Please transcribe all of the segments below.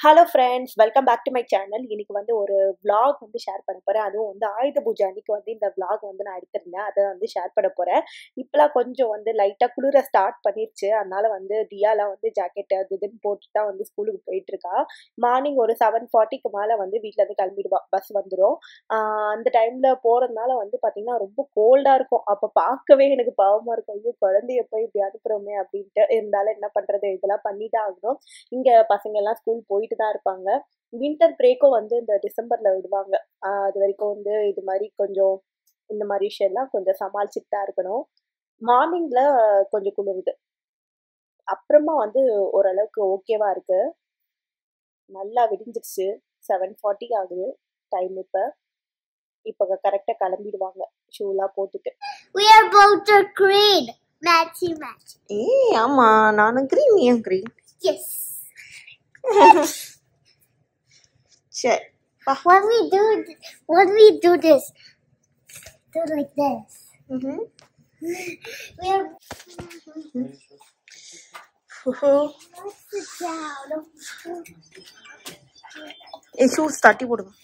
Hello friends welcome back to my channel இன்னைக்கு வந்து ஒரு vlog வந்து ஷேர் பண்ண போகிறேன் அதுவும் வந்து ஆயுத பூஜை அன்னைக்கு வந்து இந்த vlog வந்து நான் எடுத்திருந்தேன் அதை வந்து ஷேர் பண்ண போகிறேன் இப்போலாம் கொஞ்சம் வந்து லைட்டாக குளிர ஸ்டார்ட் பண்ணிருச்சு அதனால வந்து தியாலாம் வந்து ஜாக்கெட் அது இதுன்னு போட்டு தான் வந்து ஸ்கூலுக்கு போயிட்டு இருக்கா மார்னிங் ஒரு செவன் ஃபார்ட்டிக்கு மேலே வந்து வீட்டிலேருந்து கிளம்பிடுவா பஸ் வந்துடும் அந்த டைமில் போகிறதுனால வந்து பார்த்திங்கன்னா ரொம்ப கோல்டாக இருக்கும் அப்போ பார்க்கவே எனக்கு பாவமாக இருக்கும் ஐயோ குழந்தைய போய் இப்படி அனுப்புகிறோமே அப்படின்ட்டு இருந்தாலும் என்ன பண்ணுறது இதெல்லாம் பண்ணி தான் ஆகணும் இங்கே பசங்க எல்லாம் ஸ்கூல் போயிட்டு தான் இருப்பாங்க வின்டர் பிரேக்கும் வந்து இந்த டிசம்பர்ல விடுவாங்க ஆஹ் அது வரைக்கும் வந்து இது மாதிரி கொஞ்சம் இந்த மாதிரி விஷயம்லாம் கொஞ்சம் சமாளிச்சுட்டு தான் இருக்கணும் மார்னிங்ல கொஞ்சம் குளிருது அப்புறமா வந்து ஓரளவுக்கு ஓகேவா இருக்கு நல்லா விடிஞ்சிருச்சு செவன் ஃபார்ட்டி ஆகுது டைம் இப்போ இப்போ கரெக்டாக கிளம்பிடுவாங்க ஷூலாம் போட்டுட்டு We are both are green. Matchy match. ஏய் ஆமா நானும் கிரீன் நீயும் கிரீன் Yes. சரி When we do th- when we do this, do like this. We are let's sit down. ஏ ஷூஸ் தட்டி போடுங்க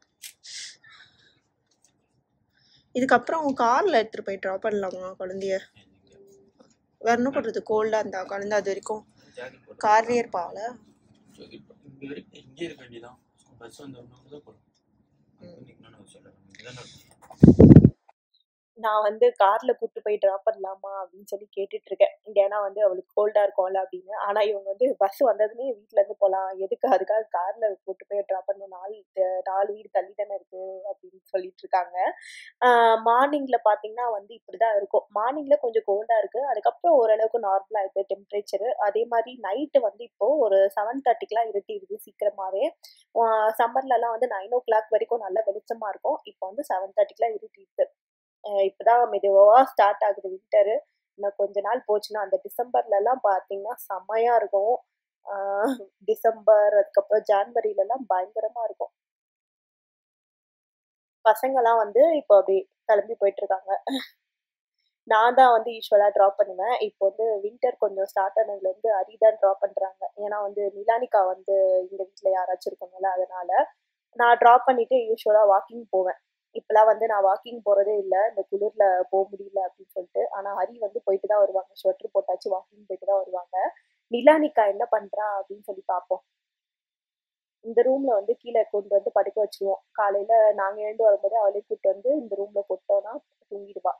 இதுக்கப்புறம் உங்க கார்ல எடுத்துட்டு போய் ட்ராப் பண்ணலாமா குழந்தைய வேற என்ன பண்றது கோல்டா இருந்தா குழந்தை அது வரைக்கும் கார்லயே இருப்பாள இங்க வரைக்கும் இங்கே இருக்க வேண்டியதான் பஸ் வந்து ஒன்று தான் போகணும் அங்கே நிற்கணும்னு அவசியம் இல்லை நம்ம இங்கே தானே இருக்கோம் நான் வந்து கார்ல கூட்டு போய் ட்ராப் பண்ணலாமா அப்படின்னு சொல்லி கேட்டுட்டு இருக்கேன் ஏன்னா வந்து அவளுக்கு கோல்டா இருக்கும்ல அப்படின்னு ஆனா இவங்க வந்து பஸ் வந்ததுமே வீட்ல இருந்து போலாம் எதுக்கு அதுக்காக கார்ல கூட்டு போய் ட்ராப் பண்ண நாலு த- நாலு வீடு தள்ளி தானே இருக்கு அப்படின்னு சொல்லிட்டு இருக்காங்க மார்னிங்ல பாத்தீங்கன்னா வந்து இப்படிதான் இருக்கும் மார்னிங்ல கொஞ்சம் கோல்டா இருக்கு அதுக்கப்புறம் ஓரளவுக்கு நார்மலா இருக்கு டெம்பரேச்சர் அதே மாதிரி நைட்டு வந்து இப்போ ஒரு செவன் தேர்ட்டிக்கெல்லாம் இருட்டிடுது சீக்கிரமாவே சம்மர்ல எல்லாம் வந்து நைன் ஓ கிளாக் வரைக்கும் நல்ல வெளிச்சமா இருக்கும் இப்போ வந்து செவன் தேர்ட்டிக்கெல்லாம் இருட்டிடுது அஹ் இப்பதான் மெதுவா ஸ்டார்ட் ஆகுது வின்டரு இன்னும் கொஞ்ச நாள் போச்சுன்னா அந்த டிசம்பர்ல எல்லாம் பாத்தீங்கன்னா செம்மையா இருக்கும் ஆஹ் டிசம்பர் அதுக்கப்புறம் ஜான்வரில எல்லாம் பயங்கரமா இருக்கும் பசங்கெல்லாம் வந்து இப்போ அப்படி கிளம்பி போயிட்டு இருக்காங்க நான் தான் வந்து யூஸ்வலாக ட்ராப் பண்ணுவேன் இப்போ வந்து வின்டர் கொஞ்சம் ஸ்டார்ட் ஆனதுலேருந்து அரி தான் ட்ராப் பண்ணுறாங்க ஏன்னா வந்து நிலானிகா வந்து எங்கள் வீட்டில் யாராச்சும் இருக்கணும்ல அதனால நான் ட்ராப் பண்ணிட்டு யூஸ்வலாக வாக்கிங் போவேன் இப்பெல்லாம் வந்து நான் வாக்கிங் போறதே இல்லை இந்த குளிர்ல போக முடியல அப்படின்னு சொல்லிட்டு ஆனா ஹரி வந்து போயிட்டு தான் வருவாங்க ஸ்வெட்டர் போட்டாச்சு வாக்கிங் போயிட்டு தான் வருவாங்க நிலானிகா என்ன பண்றா அப்படின்னு சொல்லி பார்ப்போம் இந்த ரூம்ல வந்து கீழே கொண்டு வந்து படுக்க வச்சிருவோம் காலையில நாங்க எழுந்து வரும்போது அவளே கூட்டு வந்து இந்த ரூம்ல போட்டோம்னா தூங்கிடுவா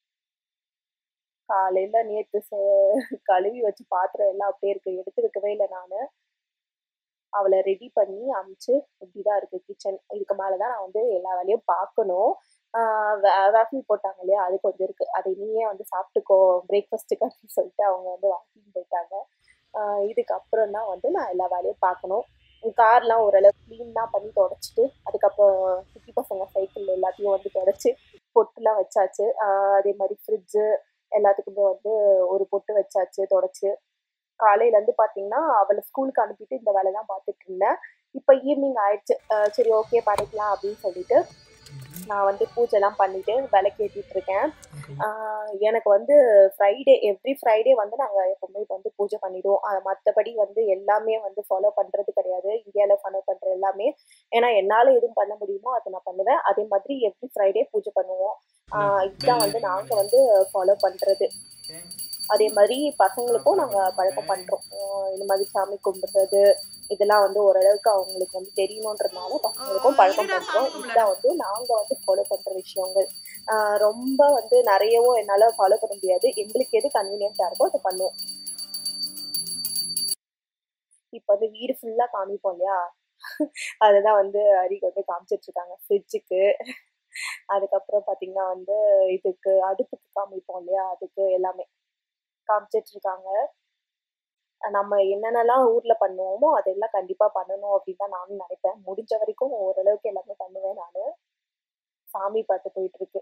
காலையில நேத்து ச- கழுவி வச்சு பாத்திரம் எல்லாம் அப்படியே இருக்கு எடுத்து வைக்கவே இல்லை நானு அவளை ரெடி பண்ணி அமுச்சு இப்படிதான் இருக்கு கிச்சன் இதுக்கு மேலதான் நான் வந்து எல்லா வேலையும் பார்க்கணும் வேஃபில் போட்டாங்க இல்லையா அது கொஞ்சம் இருக்கு அதை நீயே வந்து சாப்பிட்டுக்கோ பிரேக்ஃபாஸ்ட்டுக்கு அப்படின்னு சொல்லிட்டு அவங்க வந்து வாக்கிங் போயிட்டாங்க ஆஹ் இதுக்கப்புறம் தான் வந்து நான் எல்லா வேலையும் பார்க்கணும் கார்லாம் ஓரளவு க்ளீன்லாம் பண்ணி தொடச்சிட்டு அதுக்கப்புறம் குட்டி பசங்க சைக்கிள் எல்லாத்தையும் வந்து தொடச்சி பொட்டுலாம் வச்சாச்சு ஆஹ் அதே மாதிரி ஃப்ரிட்ஜு எல்லாத்துக்குமே வந்து ஒரு பொட்டு வச்சாச்சு தொடச்சு காலையில இருந்து பாத்தீங்கன்னா அவளை ஸ்கூலுக்கு அனுப்பிட்டு இந்த வேலை தான் பார்த்துட்டு இருந்தேன் இப்போ ஈவினிங் ஆயிடுச்சு அஹ் சரி ஓகே படைக்கலாம் அப்படின்னு சொல்லிட்டு நான் வந்து பூஜைலாம் பண்ணிட்டு விளக்கேற்றிட்டு இருக்கேன் ஆஹ் எனக்கு வந்து ஃப்ரைடே எவ்ரி ஃப்ரைடே வந்து நாங்கள் எப்பவுமே வந்து பூஜை பண்ணிடுவோம் அது மற்றபடி வந்து எல்லாமே வந்து ஃபாலோ பண்ணுறது கிடையாது இந்தியாவில் ஃபாலோ பண்ணுற எல்லாமே ஏன்னா என்னால் எதுவும் பண்ண முடியுமோ அதை நான் பண்ணுவேன் அதே மாதிரி எவ்ரி ஃப்ரைடே பூஜை பண்ணுவோம் ஆஹ் இதுதான் வந்து நாங்கள் வந்து ஃபாலோ பண்ணுறது அதே மாதிரி பசங்களுக்கும் நாங்கள் பழக்கம் பண்ணுறோம் இந்த மாதிரி சாமி கும்பிடுறது இதெல்லாம் வந்து ஓரளவுக்கு அவங்களுக்கு வந்து தெரியணுன்றதுனால பசங்களுக்கும் பழக்கம் பண்ணுறோம் இதுதான் வந்து நாங்கள் வந்து ஃபாலோ பண்ணுற விஷயங்கள் ஆஹ் ரொம்ப வந்து நிறையவும் என்னால் ஃபாலோ பண்ண முடியாது எங்களுக்கு எது கன்வீனியன்ட்டாக இருக்கோ அதை பண்ணுவோம் இப்போ வந்து வீடு ஃபுல்லாக காமிப்போம் இல்லையா அதுதான் வந்து அரிக்கு வந்து காமிச்சிட்டு இருக்காங்க ஃப்ரிட்ஜுக்கு அதுக்கப்புறம் பார்த்தீங்கன்னா வந்து இதுக்கு அடுப்புக்கு காமிப்போம் இல்லையா அதுக்கு எல்லாமே காமிச்சிட்டு இருக்காங்க நம்ம என்னென்னலாம் ஊர்ல பண்ணுவோமோ அதெல்லாம் கண்டிப்பா பண்ணணும் அப்படின்னு தான் நானும் நினைப்பேன் முடிஞ்ச வரைக்கும் ஓரளவுக்கு எல்லாமே பண்ணுவேன் நானு சாமி பாட்டு போயிட்டு இருக்கு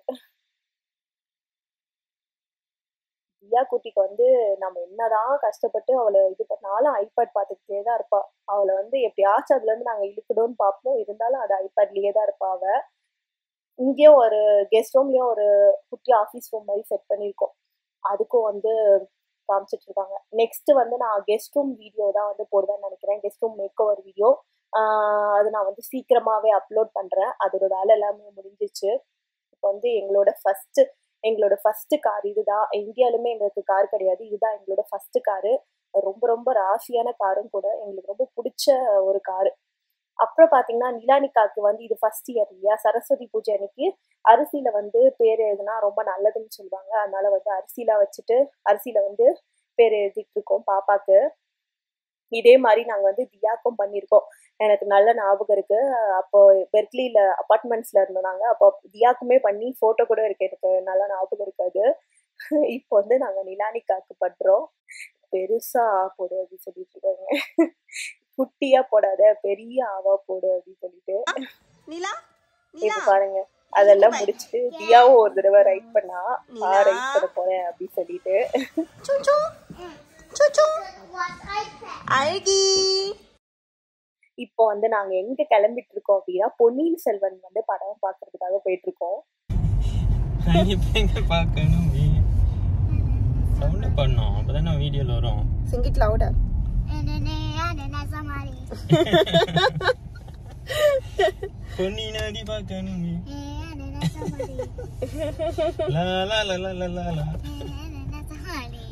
தியா குட்டிக்கு வந்து நம்ம என்னதான் கஷ்டப்பட்டு அவளை இது பண்ணாலும் ஐபேட் பார்த்துக்கிட்டே தான் இருப்பா அவளை வந்து எப்படியாச்சும் அதுல இருந்து நாங்க இழுக்கணும்னு பார்ப்போம் இருந்தாலும் அது ஐபேட்லயே தான் இருப்பா அவ இங்கேயும் ஒரு கெஸ்ட் ரூம்லயும் ஒரு குட்டி ஆஃபீஸ் ரூம் மாதிரி செட் பண்ணியிருக்கோம் அதுக்கும் வந்து காமிச்சிட்டு இருக்காங்க நெக்ஸ்ட் வந்து நான் கெஸ்ட் ரூம் வீடியோ தான் வந்து போடுவேன்னு நினைக்கிறேன் guest room make over video ஆஹ் அது நான் வந்து சீக்கிரமாவே அப்லோட் பண்றேன் அதோட வேலை எல்லாமே முடிஞ்சிச்சு இப்போ வந்து எங்களோட ஃபர்ஸ்ட் எங்களோட ஃபர்ஸ்ட் கார் இதுதான் இந்தியாலுமே எங்களுக்கு கார் கிடையாது இதுதான் எங்களோட ஃபர்ஸ்ட் காரு ரொம்ப ரொம்ப ராசியான காரும் கூட எங்களுக்கு ரொம்ப பிடிச்ச ஒரு காரு அப்புறம் பாத்தீங்கன்னா நிலானிகாக்கு வந்து இது ஃபர்ஸ்ட் இயர் இல்லையா சரஸ்வதி பூஜை அன்னைக்கு அரிசியில வந்து பேர் எழுதுனா ரொம்ப நல்லதுன்னு சொல்லுவாங்க அதனால வந்து அரிசியில வச்சுட்டு அரிசியில வந்து பேர் எழுதிட்டு இருக்கோம் பாப்பாக்கு இதே மாதிரி நாங்க வந்து தியாக்கும் பண்ணியிருக்கோம் எனக்கு நல்ல ஞாபகம் இருக்கு அப்போ பெர்க்லியில அப்பார்ட்மெண்ட்ஸ்ல இருந்தோம் நாங்க அப்போ தியாக்குமே பண்ணி போட்டோ கூட இருக்கு எனக்கு நல்ல ஞாபகம் இருக்காது இப்போ வந்து நாங்க நிலானிகாக்கு பண்றோம் பெருசா போடு அப்படின்னு சொல்லிட்டு இருக்காங்க குட்டியா போடாத பெரிய ஆவா போடு அப்படின்னு சொல்லிட்டு நிலா இப்ப நிலா பாருங்க அதெல்லாம் முடிச்சுட்டு தியாவும் ஒரு தடவை ரைட் பண்ணா நிலா. ஆ ரைட் பண்ண போறேன் அப்படின்னு சொல்லிட்டு சூச்சு சூச்சு What iPad? அழகி இப்போ வந்து நாங்க எங்க கிளம்பிட்டு இருக்கோம் அப்படின்னா பொன்னியின் செல்வன் வந்து படம் பாக்குறதுக்காக போயிட்டு இருக்கோம் நான் இப்ப எங்க பார்க்கணுமே சவுண்ட் பண்ணோம் அப்பதானே வீடியோல வரும் Sing it louder. And then and then that's somebody. Ponni நதி பார்க்கணுமே And then that's somebody. லா லா லா லா லா லா லா And then that's a honey.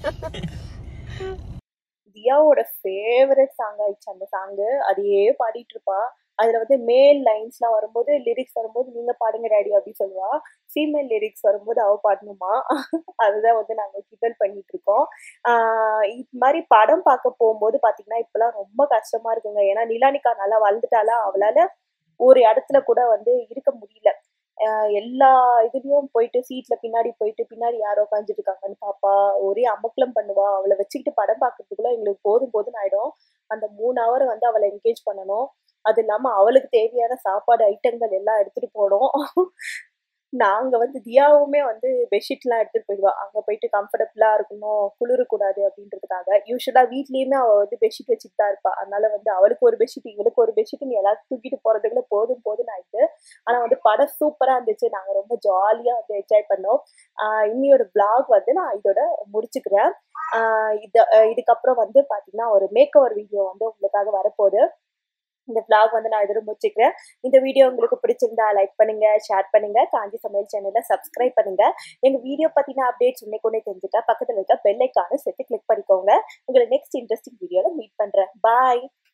தியாவோட ஃபேவரட் சாங் ஆயிடுச்சு அந்த சாங்கு அதையே பாடிட்டு இருப்பா அதுல வந்து மேல் லைன்ஸ்லாம் வரும்போது லிரிக்ஸ் வரும்போது நீங்க பாடுங்க டேடி அப்படின்னு சொல்லுவா ஃபீமேல் லிரிக்ஸ் வரும்போது அவ பாடணுமா அதுதான் வந்து நாங்க கிண்டல் பண்ணிட்டு இருக்கோம் ஆஹ் இது மாதிரி படம் பார்க்க போகும்போது பாத்தீங்கன்னா இப்பெல்லாம் ரொம்ப கஷ்டமா இருக்குங்க ஏன்னா நிலானிகா நல்லா வளர்ந்துட்டாலா அவளால ஒரு இடத்துல கூட வந்து இருக்க முடியல ஆஹ் எல்லா இதுலயும் போயிட்டு சீட்ல பின்னாடி போயிட்டு பின்னாடி யாரோ உட்காந்துட்டு இருக்காங்கன்னு பாப்பா ஒரே அமக்கலம் பண்ணுவா அவளை வச்சுக்கிட்டு படம் பார்க்கறதுக்குள்ள எங்களுக்கு போதும் போதும் ஆயிடும் அந்த மூணு ஹவர் வந்து அவளை என்கேஜ் பண்ணணும் அது இல்லாம அவளுக்கு தேவையான சாப்பாடு ஐட்டங்கள் எல்லாம் எடுத்துட்டு போனோம் நாங்க வந்து தியாவுமே வந்து பெட்ஷீட் எல்லாம் எடுத்துட்டு போயிடுவா அங்க போயிட்டு கம்ஃபர்டபுளா இருக்கணும் குளிரக்கூடாது அப்படின்றதுக்காக யூஸ்வலா வீட்லயுமே அவ வந்து பெட்ஷீட் வச்சுட்டு தான் இருப்பா அதனால வந்து அவளுக்கு ஒரு பெட்ஷீட் இவளுக்கு ஒரு பெட்ஷீட் நீ எல்லாத்தையும் தூக்கிட்டு போறதுக்குள்ள போதும் போதும் ஆயிட்டு ஆனா வந்து படம் சூப்பரா இருந்துச்சு நாங்க ரொம்ப ஜாலியா வந்து என்ஜாய் பண்ணோம் ஆஹ் இன்னியோட vlog வந்து நான் இதோட முடிச்சுக்கிறேன் ஆஹ் இது அஹ் இதுக்கப்புறம் வந்து பாத்தீங்கன்னா ஒரு மேக் ஓவர் வீடியோ வந்து உங்களுக்காக வரப்போகுது இந்த vlog வந்து நான் இதோட முடிச்சுக்கிறேன் இந்த வீடியோ உங்களுக்கு பிடிச்சிருந்தா லைக் பண்ணுங்க ஷேர் பண்ணுங்க காஞ்சி சமையல் சேனலை சப்ஸ்கிரைப் பண்ணுங்க எங்க வீடியோ பத்தின அப்டேட்ஸ் உன்னை தெரிஞ்சுக்க பக்கத்துல இருக்க பெல் ஐக்கான சேர்த்து கிளிக் பண்ணிக்கோங்க உங்களை நெக்ஸ்ட் இன்ட்ரெஸ்டிங் வீடியோல மீட் பண்றேன் பாய்